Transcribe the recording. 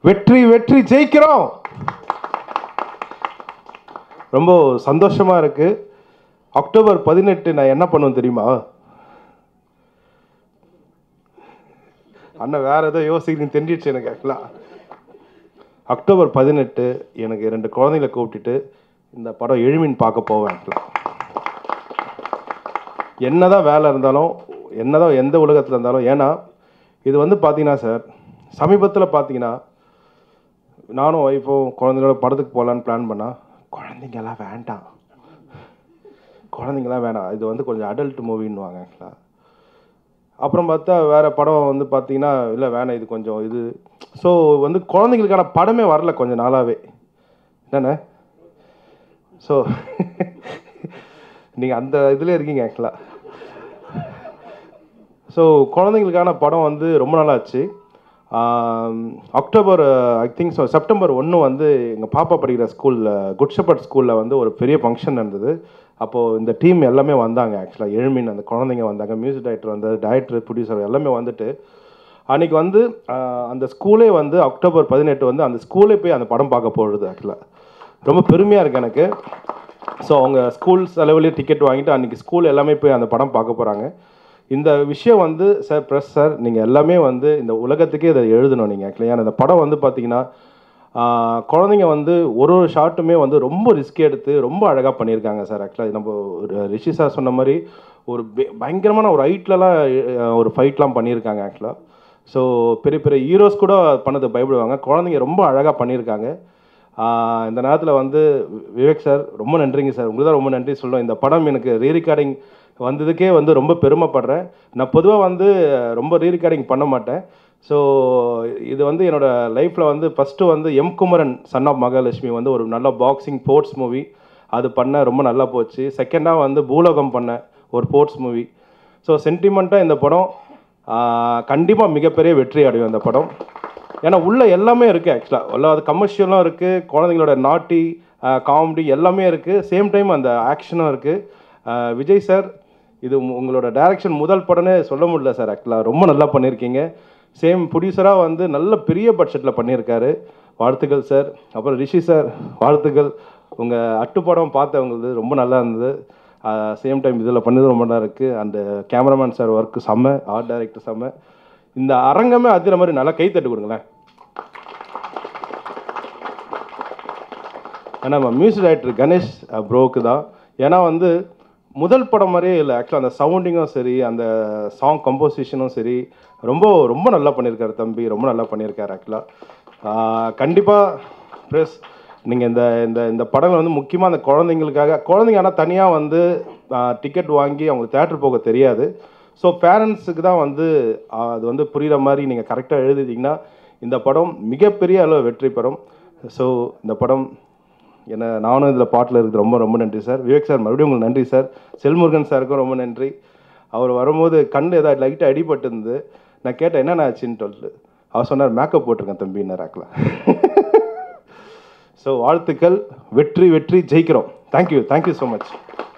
வெற்றி வெற்றி ஜெயிக்கிறோம் ரொம்ப சந்தோஷமா இருக்கு அக்டோபர் பதினெட்டு நான் என்ன பண்ணுவேன் தெரியுமா அண்ணன் வேற ஏதோ யோசிக்கிறீங்க தெரிஞ்சிடுச்சு எனக்கு ஆக்சுவலாக அக்டோபர் பதினெட்டு எனக்கு ரெண்டு குழந்தைகளை கூப்பிட்டுட்டு இந்த படம் எழுமின் பார்க்க போவேன் ஆக்சுவலாக என்னதான் வேலை இருந்தாலும் என்னதான் எந்த உலகத்தில் இருந்தாலும் ஏன்னா இது வந்து பார்த்தீங்கன்னா சார் சமீபத்தில் பார்த்தீங்கன்னா நானும் ஒய்ஃபும் குழந்தைங்களோட படத்துக்கு போகலான்னு பிளான் பண்ணால் குழந்தைங்கெல்லாம் வேண்டாம் குழந்தைங்களாம் வேணாம் இது வந்து கொஞ்சம் அடல்ட் மூவின்னுவாங்க ஆக்சுவலாக அப்புறம் பார்த்தா வேறு படம் வந்து பார்த்தீங்கன்னா இல்லை வேணாம் இது கொஞ்சம் இது ஸோ வந்து குழந்தைங்களுக்கான படமே வரல கொஞ்சம் நாளாகவே என்னண்ணே ஸோ நீங்கள் அந்த இதில் இருக்கீங்க ஆக்சுவலாக ஸோ குழந்தைங்களுக்கான படம் வந்து ரொம்ப நாளாச்சு October I think so September ஒன்று வந்து எங்கள் பாப்பா படிக்கிற ஸ்கூலில் குட் ஷெப்பர்ட் ஸ்கூலில் வந்து ஒரு பெரிய ஃபங்க்ஷன் நடந்தது அப்போது இந்த டீம் எல்லாமே வந்தாங்க ஆக்சுவலாக எழுமின் அந்த குழந்தைங்க வந்தாங்க மியூசிக் டைரக்டர் வந்தார் டைரக்டர் ப்ரொடியூசர் எல்லாமே வந்துட்டு அன்றைக்கி வந்து ஆஹ், அந்த ஸ்கூலே வந்து அக்டோபர் பதினெட்டு வந்து அந்த ஸ்கூலே போய் அந்த படம் பார்க்க போகுது ஆக்சுவலாக ரொம்ப பெருமையாக இருக்குது எனக்கு ஸோ அவங்க ஸ்கூல் செலவுலேயே டிக்கெட் வாங்கிட்டு அன்றைக்கி ஸ்கூல் எல்லாமே போய் அந்த படம் பார்க்க போகிறாங்க இந்த விஷயம் வந்து சார் ப்ரெஸ் சார் நீங்கள் எல்லாமே வந்து இந்த உலகத்துக்கே இதை எழுதணும் நீங்கள் ஆக்சுவலி ஏன்னா இந்த படம் வந்து பார்த்தீங்கன்னா ஆஹ், குழந்தைங்க வந்து ஒரு ஒரு ஷாட்டுமே வந்து ரொம்ப ரிஸ்க் எடுத்து ரொம்ப அழகாக பண்ணியிருக்காங்க சார் ஆக்சுவலாக நம்ம ஒரு ரிஷி சார் சொன்ன மாதிரி ஒரு பெ- பயங்கரமான ஒரு ஹைட்லலாம் ஒரு ஃபைட்லாம் பண்ணியிருக்காங்க ஆக்சுவலாக ஸோ பெரிய பெரிய ஹீரோஸ் கூட பண்ணது பயப்படுவாங்க குழந்தைங்க ரொம்ப அழகாக பண்ணியிருக்காங்க ஆஹ் இந்த நேரத்தில் வந்து வி- விவேக் சார் ரொம்ப நன்றிங்க சார் உங்களுக்கு தான் ரொம்ப நன்றி சொல்லுவேன் இந்த படம் எனக்கு ரீ ரெக்கார்டிங் வந்ததுக்கே வந்து ரொம்ப பெருமைப்படுறேன் நான் பொதுவாக வந்து ரொம்ப ரீ ரெக்கார்டிங் பண்ண மாட்டேன் ஸோ இது வந்து என்னோட லைஃப்பில் வந்து ஃபஸ்ட்டு வந்து M Kumaran son of Mahalakshmi வந்து ஒரு நல்ல பாக்ஸிங் ஸ்போர்ட்ஸ் மூவி அது பண்ண ரொம்ப நல்லா போச்சு செகண்டாக வந்து பூலோகம் பண்ண ஒரு ஸ்போர்ட்ஸ் மூவி ஸோ சென்டிமெண்ட்டாக இந்த படம் கண்டிப்பாக மிகப்பெரிய வெற்றி அடையும் இந்த படம் ஏன்னா உள்ள எல்லாமே இருக்குது ஆக்சுவலாக எல்லாம் அது கமர்ஷியலும் இருக்குது குழந்தைங்களோட நாட்டி காமெடி எல்லாமே இருக்குது சேம் டைம் அந்த ஆக்ஷனும் இருக்குது விஜய் சார் இது உங்க- உங்களோட டைரக்ஷன் முதல் படம்னே சொல்ல முடியல சார் ஆக்சுவலாக ரொம்ப நல்லா பண்ணியிருக்கீங்க சேம் ப்ரொடியூசராக வந்து நல்ல பெரிய பட்ஜெட்டில் பண்ணியிருக்காரு வாழ்த்துக்கள் சார் அப்புறம் ரிஷி சார் வாழ்த்துக்கள் உங்கள் அட்டு படம் பார்த்தவங்களது ரொம்ப நல்லா இருந்தது சேம் டைம் இதில் பண்ணது ரொம்ப நல்லா இருக்குது அந்த கேமராமேன் சார் ஒர்க்கு செம்ம ஆர்ட் டைரக்டர் செம்ம இந்த அரங்கமே அதிர மாதிரி நல்லா கை தட்டு கொடுங்களேன் ஏன்னா நம்ம மியூசிக் டைரக்டர் கணேஷ் ப்ரோக்கு தான் ஏன்னா வந்து முதல் படம் மாதிரியே இல்லை ஆக்சுவலாக அந்த சவுண்டிங்கும் சரி அந்த சாங் கம்போசிஷனும் சரி ரொம்ப ரொம்ப நல்லா பண்ணியிருக்காரு தம்பி ரொம்ப நல்லா பண்ணியிருக்காரு ஆக்சுவலாக கண்டிப்பாக ப்ளஸ் நீங்கள் இந்த இந்த இந்த படங்கள் வந்து முக்கியமாக அந்த குழந்தைங்களுக்காக குழந்தைங்க ஆனால் தனியாக வந்து டிக்கெட் வாங்கி அவங்களுக்கு தேட்டர் போக தெரியாது ஸோ பேரண்ட்ஸுக்கு தான் வந்து ஆஹ், அது வந்து புரிகிற மாதிரி நீங்கள் கரெக்டாக எழுதிட்டீங்கன்னா இந்த படம் மிகப்பெரிய அளவு வெற்றி பெறும் ஸோ இந்த படம் என்ன நானும் இதில் பாட்டில் இருக்குது ரொம்ப ரொம்ப நன்றி சார் விவேக் சார் மறுபடியும் உங்களுக்கு நன்றி சார் செல்முருகன் சாருக்கும் ரொம்ப நன்றி அவர் வரும்போது கண்ணு ஏதாவது லைட்டாக அடிபட்டு இருந்து நான் கேட்டேன் என்னென்ன ஆச்சுன்னு சொல்லிட்டு அவர் சொன்னார் மேக்கப் போட்டிருக்கேன் தம்பி என்ன ராக்கில் ஸோ வாழ்த்துக்கள் வெற்றி வெற்றி ஜெயிக்கிறோம் தேங்க்யூ தேங்க்யூ ஸோ மச்